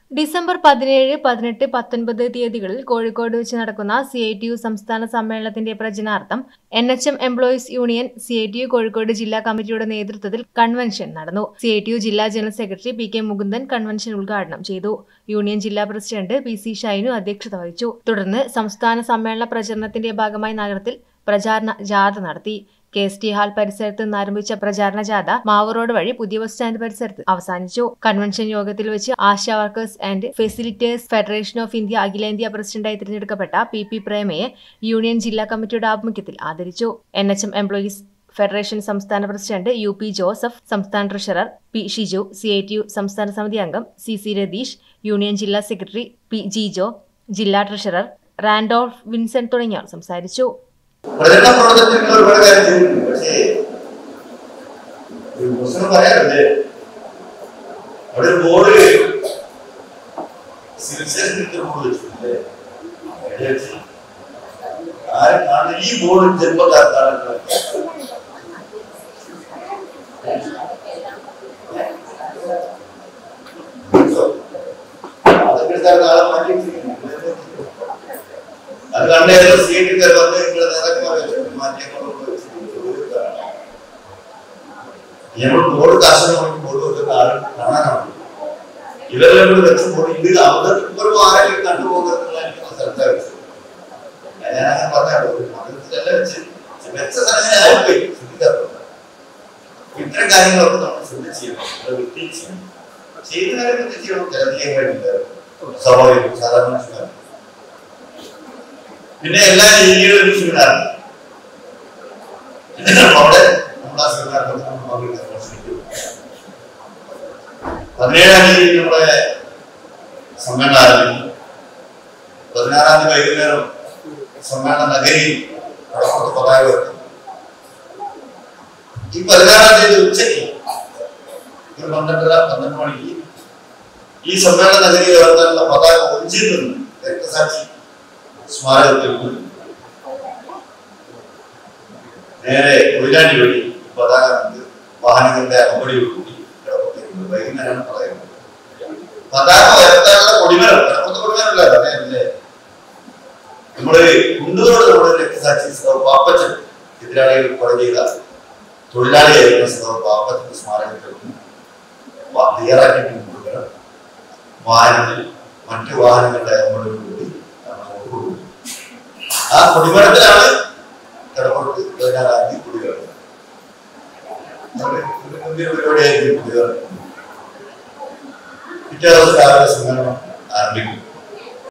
December പതിനേഴ് പതിനെട്ട് പത്തൊൻപത് തീയതികളിൽ കോഴിക്കോട് വെച്ച് നടക്കുന്ന സി ഐ ടി യു സംസ്ഥാന സമ്മേളനത്തിന്റെ പ്രചനാർത്ഥം N H M employees union C I T U Kozhikode ജില്ലാ കമ്മിറ്റിയുടെ നേതൃത്വത്തിൽ കൺവെൻഷൻ നടന്നു സി ഐ ടി യു ജില്ലാ general secretary P K Mukundan convention ഉദ്ഘാടനം ചെയ്തു യൂണിയൻ ജില്ലാ പ്രസിഡന്റ് പി സി ഷൈനു അധ്യക്ഷത വഹിച്ചു തുടർന്ന് സംസ്ഥാന സമ്മേളന പ്രചരണത്തിന്റെ ഭാഗമായി നഗരത്തിൽ പ്രചാരണ ജാഥ നടത്തി കെ എസ് ടി ഹാൾ പരിസരത്ത് നിന്ന് ആരംഭിച്ച പ്രചാരണ ജാഥ മാവൂർ റോഡ് വഴി പുതിയ ബസ് സ്റ്റാൻഡ് പരിസരത്ത് അവസാനിച്ചു കൺവെൻഷൻ യോഗത്തിൽ വെച്ച് ASHA workers and facilitators federation of India അഖിലേന്ത്യാ പ്രസിഡന്റായി തിരഞ്ഞെടുക്കപ്പെട്ട പി പി പ്രേമയെ യൂണിയൻ ജില്ലാ കമ്മിറ്റിയുടെ ആഭിമുഖ്യത്തിൽ ആദരിച്ചു N H M employees federation സംസ്ഥാന പ്രസിഡന്റ് യു പി ജോസഫ് സംസ്ഥാന treasurer P Shiju C I T U സംസ്ഥാന സമിതി അംഗം സി സി രതീഷ് യൂണിയൻ ജില്ലാ സെക്രട്ടറി പി ജിജോ ജില്ലാ ട്രഷറർ റാൻഡോൾഫ് വിൻസെന്റ് തുടങ്ങിയവർ സംസാരിച്ചു പ്രചരണ പ്രവർത്തനങ്ങൾ ഒരുപാട് കാര്യം ചെയ്തിട്ടുണ്ട് പക്ഷേ ഒരു പ്രശ്നം പറയാറുണ്ട് അവിടെ ഒരു ബോർഡ് സിവിൽ സ്റ്റേഷനിൽ ബോർഡ് വെച്ചിട്ടുണ്ട് എവിടെ വെച്ച്? ആരും കാണുന്ന ഈ ബോർഡ് ജന്മക്കാർക്കാണ് അതൊക്കെ എടുത്താൽ നാളെ മാറ്റി വെച്ചിരിക്കുന്നു. അത് കണ്ടേതോ സീറ്റുകാർ വന്ന് നിങ്ങളുടെ നേതാക്കന്മാരെ ഞങ്ങൾ ബോർഡ് കാശിനോട് ബോർഡ് വെക്കുന്ന ആരും കാണാനാണ് ഇവരെല്ലാം കൂടി വെച്ച് ബോർഡ് ഇത് അവതരിപ്പിക്കുമ്പോൾ ആരെങ്കിലും കണ്ടുപോകുന്നുള്ള എനിക്ക് ശ്രദ്ധ വെച്ചത് ഞാൻ അങ്ങനെ പറഞ്ഞാണ് ഒരു മതത്തിലല്ല വെച്ച് വെച്ച സ്ഥലങ്ങളെ ആയിപ്പോയി ശ്രദ്ധിക്കാറുണ്ട് ഇത്തരം കാര്യങ്ങളൊക്കെ നമ്മൾ ശ്രദ്ധിച്ച് ചെയ്യണം അത് വൃത്തിയിൽ ചെയ്യണം ചെയ്യുന്ന കാര്യം വൃത്തി ചെയ്യണം ജനകീയമായിട്ടുണ്ട് സ്വാഭാവികം സാധാരണ മനുഷ്യന്മാർ പിന്നെ എല്ലാ രീതിയിലും ഒരു സെമിനാർ അവിടെ നമ്മൾ ആ സെമിനാർ പതിനേഴാം തീയതി നമ്മുടെ സമ്മേളനം ആരംഭിക്കും പതിനാറാം തീയതി വൈകുന്നേരം സമ്മേളന നഗരിയിൽ വടക്കോട്ട് പതാക വെക്കും ഈ പതിനാറാം തീയതി ഉച്ചയ്ക്ക് ഒരു പന്ത്രണ്ടര പന്ത്രണ്ട് മണിക്ക് ഈ സമ്മേളന നഗരിയിൽ ഉയർത്താനുള്ള പതാക ഒഞ്ചിൽ നിന്ന് രക്തസാക്ഷി സ്മാരകത്തിൽ നിന്ന് നേരെ കൊയിലാണ്ടി വഴി പതാക നമുക്ക് വാഹനങ്ങളുടെ അകമ്പടിയോടുകൂടി കിടപ്പത്തേക്ക് വൈകുന്നേരമാണ് പറയുന്നത് പതാക ഉയർത്താനുള്ള കൊടിമരം കിടപ്പത്തെ കൊടിമരമല്ല അതല്ലേ നമ്മള് കുണ്ടുകളോട് നമ്മുടെ രക്തസാക്ഷി സദാവ് പാപ്പച്ചൻ എതിരാളികൾ കൊല ചെയ്ത തൊഴിലാളിയായിരുന്ന സദാവ് പാപ്പച്ചൻ സ്മാരകത്തിൽ നിന്ന് വാ- തയ്യാറാക്കിയിട്ടുണ്ട് കൊടിമരം വാഹനത്തിൽ മറ്റു വാഹനങ്ങളുടെ അകമ്പടിയോടുകൂടി നമ്മൾ കൊണ്ടുപോകും ആ കൊടിമരത്തിലാണ് കിടപ്പുറത്ത് പതിനാറാം തീയതി കുടികൾ പരിപാടിയായിരിക്കും കുടികൾ പിറ്റേ ദിവസം രാവിലെ സമ്മേളനം